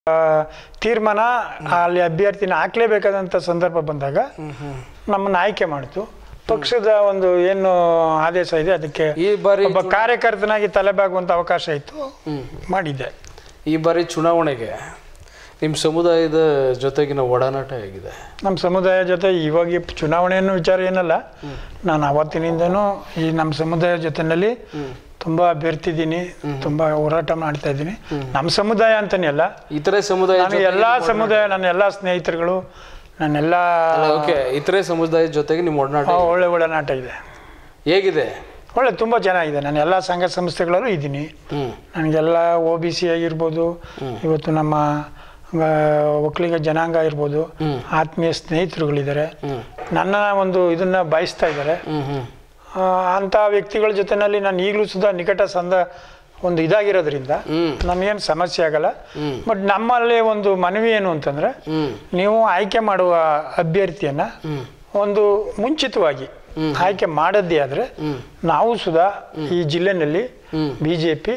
ಆ, ತೀರ್ಮಾನ ಅಲ್ಲಿ ಅಭ್ಯರ್ಥಿನ ಹಾಕ್ಲೇಬೇಕಾದಂಥ ಸಂದರ್ಭ ಬಂದಾಗ ನಮ್ಮನ್ನು ಆಯ್ಕೆ ಮಾಡಿತು ಪಕ್ಷದ ಒಂದು ಏನು ಆದೇಶ ಇದೆ ಅದಕ್ಕೆ ಈ ಬಾರಿ ಒಬ್ಬ ಕಾರ್ಯಕರ್ತನಾಗಿ ತಲೆಬಾಗುವಂಥ ಅವಕಾಶ ಇತ್ತು ಮಾಡಿದ್ದೆ ಈ ಬಾರಿ ಚುನಾವಣೆಗೆ ನಿಮ್ಮ ಸಮುದಾಯದ ಜೊತೆಗಿನ ಒಡನಾಟ ಹೇಗಿದೆ ನಮ್ಮ ಸಮುದಾಯ ಜೊತೆ ಇವಾಗ ಈ ಚುನಾವಣೆಯನ್ನು ವಿಚಾರ ಏನಲ್ಲ ನಾನು ಅವತ್ತಿನಿಂದನೂ ಈ ನಮ್ಮ ಸಮುದಾಯ ಜೊತೆನಲ್ಲಿ ತುಂಬ ಬೆರ್ತಿದ್ದೀನಿ ತುಂಬ ಹೋರಾಟ ಮಾಡ್ತಾ ಇದ್ದೀನಿ ನಮ್ಮ ಸಮುದಾಯ ಅಂತನೇ ಅಲ್ಲ ಇತರೆ ಸಮುದಾಯ ನಾನು ಎಲ್ಲ ಸಮುದಾಯ ನನ್ನ ಎಲ್ಲ ಸ್ನೇಹಿತರುಗಳು ನನ್ನೆಲ್ಲ ಓಕೆ ಇತರೆ ಸಮುದಾಯದ ಜೊತೆಗೆ ನಿಮ್ಮ ಒಡನಾಟ ಆ, ಒಳ್ಳೆ ಒಡನಾಟ ಇದೆ ಹೇಗಿದೆ ಒಳ್ಳೆ ತುಂಬ ಚೆನ್ನಾಗಿದೆ ನಾನು ಎಲ್ಲ ಸಂಘ ಸಂಸ್ಥೆಗಳಲ್ಲೂ ಇದ್ದೀನಿ ಹ್ಮ್ ನನಗೆಲ್ಲ ಒ ಬಿ ಸಿ ಆಗಿರ್ಬೋದು ಇವತ್ತು ನಮ್ಮ ಆ, ಒಕ್ಕಲಿಗ ಜನಾಂಗ ಇರ್ಬೋದು ಆತ್ಮೀಯ ಸ್ನೇಹಿತರುಗಳಿದ್ದಾರೆ ಹ್ಮ್ ನನ್ನ ಒಂದು ಇದನ್ನ ಬಯಸ್ತಾ ಇದ್ದಾರೆ ಹ್ಮ್ ಹ್ಮ್ ಆ, ಅಂಥ ವ್ಯಕ್ತಿಗಳ ಜೊತೆನಲ್ಲಿ ನಾನು ಈಗಲೂ ಸುಧಾ ನಿಕಟ ಸಂದ ಒಂದು ಇದಾಗಿರೋದ್ರಿಂದ ಹ್ಮ್. ನಮಗೇನು ಸಮಸ್ಯೆ ಆಗಲ್ಲ ಬಟ್ ನಮ್ಮಲ್ಲಿ ಒಂದು ಮನವಿ ಏನು ಅಂತಂದ್ರೆ ಹ್ಮ್ ನೀವು ಆಯ್ಕೆ ಮಾಡುವ ಅಭ್ಯರ್ಥಿಯನ್ನ ಒಂದು ಮುಂಚಿತವಾಗಿ ಆಯ್ಕೆ ಮಾಡದ್ದೇ ಆದ್ರೆ ನಾವು ಸುಧಾ ಈ ಜಿಲ್ಲೆನಲ್ಲಿ ಬಿಜೆಪಿ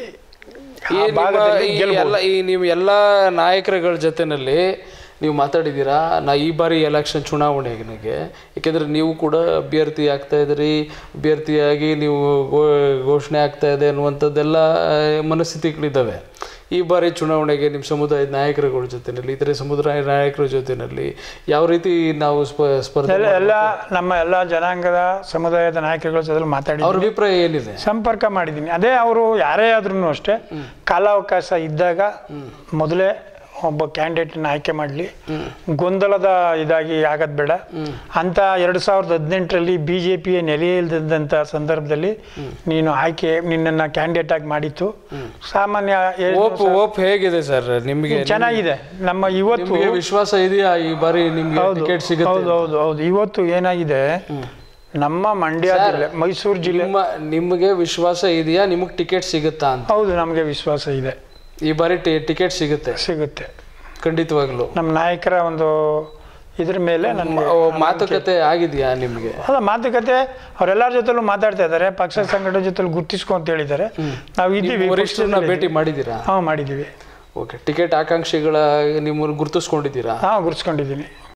ಈ ನಿಮ್ಮ ಈ ಎಲ್ಲ ಈ ನೀವು ಎಲ್ಲ ನಾಯಕರುಗಳ ಜೊತೆನಲ್ಲಿ ನೀವು ಮಾತಾಡಿದ್ದೀರಾ ನಾ ಈ ಬಾರಿ ಎಲೆಕ್ಷನ್ ಚುನಾವಣೆಗೆ ಏಕೆಂದರೆ ನೀವು ಕೂಡ ಅಭ್ಯರ್ಥಿ ಆಗ್ತಾ ಇದ್ದೀರಿ ಅಭ್ಯರ್ಥಿಯಾಗಿ ನೀವು ಘೋ- ಘೋಷಣೆ ಆಗ್ತಾ ಇದೆ ಅನ್ನುವಂಥದ್ದೆಲ್ಲ ಆ, ಮನಸ್ಥಿತಿಗಳಿದ್ದಾವೆ ಈ ಬಾರಿ ಚುನಾವಣೆಗೆ ನಿಮ್ಮ ಸಮುದಾಯದ ನಾಯಕರುಗಳ ಜೊತೆನಲ್ಲಿ ಇತರೆ ಸಮುದಾಯ ನಾಯಕರ ಜೊತೆನಲ್ಲಿ ಯಾವ ರೀತಿ ನಾವು ಸ್ಪ ಸ್ಪರ್ಧೆ ಎಲ್ಲ ಎಲ್ಲ ನಮ್ಮ ಎಲ್ಲ ಜನಾಂಗದ ಸಮುದಾಯದ ನಾಯಕರುಗಳ ಜೊತೆ ಮಾತಾಡಿ ಅವ್ರ ಅಭಿಪ್ರಾಯ ಏನಿದೆ ಸಂಪರ್ಕ ಮಾಡಿದ್ದೀನಿ ಅದೇ ಅವರು ಯಾರೇ ಆದ್ರೂ ಅಷ್ಟೇ ಕಾಲಾವಕಾಶ ಇದ್ದಾಗ ಮೊದಲೇ ಒಬ್ಬ ಕ್ಯಾಂಡಿಡೇಟ್ನ ಆಯ್ಕೆ ಮಾಡಲಿ ಗೊಂದಲದ ಇದಾಗಿ ಆಗೋದು ಬೇಡ ಅಂತ ಎರಡು ಸಾವಿರದ ಹದಿನೆಂಟರಲ್ಲಿ ಬಿ ಜೆ ಪಿಯ ನೆಲೆ ಇಲ್ದಂಥ ಸಂದರ್ಭದಲ್ಲಿ ನೀನು ಆಯ್ಕೆ ನಿನ್ನನ್ನು ಕ್ಯಾಂಡಿಡೇಟ್ ಆಗಿ ಮಾಡಿತ್ತು ಸಾಮಾನ್ಯ ಏ- ಓಪ್ ಓಪ್ ಹೇಗಿದೆ ಸರ್ ನಿಮಗೆ ಚೆನ್ನಾಗಿದೆ ನಮ್ಮ ಇವತ್ತು ನಿಮಗೆ ವಿಶ್ವಾಸ ಇದೆಯಾ ಈ ಬಾರಿ ನಿಮ್ಗೆ ಟಿಕೆಟ್ ಸಿಗುತ್ತೆ ಹೌದು ಹೌದು ಹೌದು ಇವತ್ತು ಏನಾಗಿದೆ ನಮ್ಮ ಮಂಡ್ಯ ಜಿಲ್ಲೆ ಮೈಸೂರು ಜಿಲ್ಲೆ ನಿಮ್ಮ ನಿಮಗೆ ವಿಶ್ವಾಸ ಇದೆಯಾ ನಿಮಗೆ ಟಿಕೆಟ್ ಸಿಗುತ್ತಾ ಅಂತ ಹೌದು ನಮಗೆ ವಿಶ್ವಾಸ ಇದೆ ಈ ಬಾರಿ ಟಿಕೆಟ್ ಸಿಗುತ್ತೆ ಸಿಗುತ್ತೆ ಖಂಡಿತವಾಗ್ಲು ನಮ್ಮ ನಾಯಕರ ಒಂದು ಇದ್ರ ಮೇಲೆ ನನ್ನ ಓ, ಮಾತುಕತೆ ಆಗಿದೆಯಾ ನಿಮಗೆ ಅಲ್ಲ ಮಾತುಕತೆ ಅವರೆಲ್ಲರ ಜೊತೆಲೂ ಮಾತಾಡ್ತಾ ಇದ್ದಾರೆ ಪಕ್ಷ ಸಂಘಟನೆ ಜೊತೆ ಗುರ್ತಿಸ್ಕೊ ಅಂತ ಹೇಳಿದ್ದಾರೆ ನಾವು ಇದ್ದೀವಿ ವರಿಷ್ಠರನ್ನ ಭೇಟಿ ಮಾಡಿದ್ದೀರಾ ಹಾಂ ಮಾಡಿದ್ದೀವಿ ಓಕೆ ಟಿಕೆಟ್ ಆಕಾಂಕ್ಷಿಗಳ ನಿಮ್ಮನ್ನು ಗುರುತಿಸ್ಕೊಂಡಿದ್ದೀರಾ ಹಾಂ ಗುರ್ಸ್ಕೊಂಡಿದ್ದೀನಿ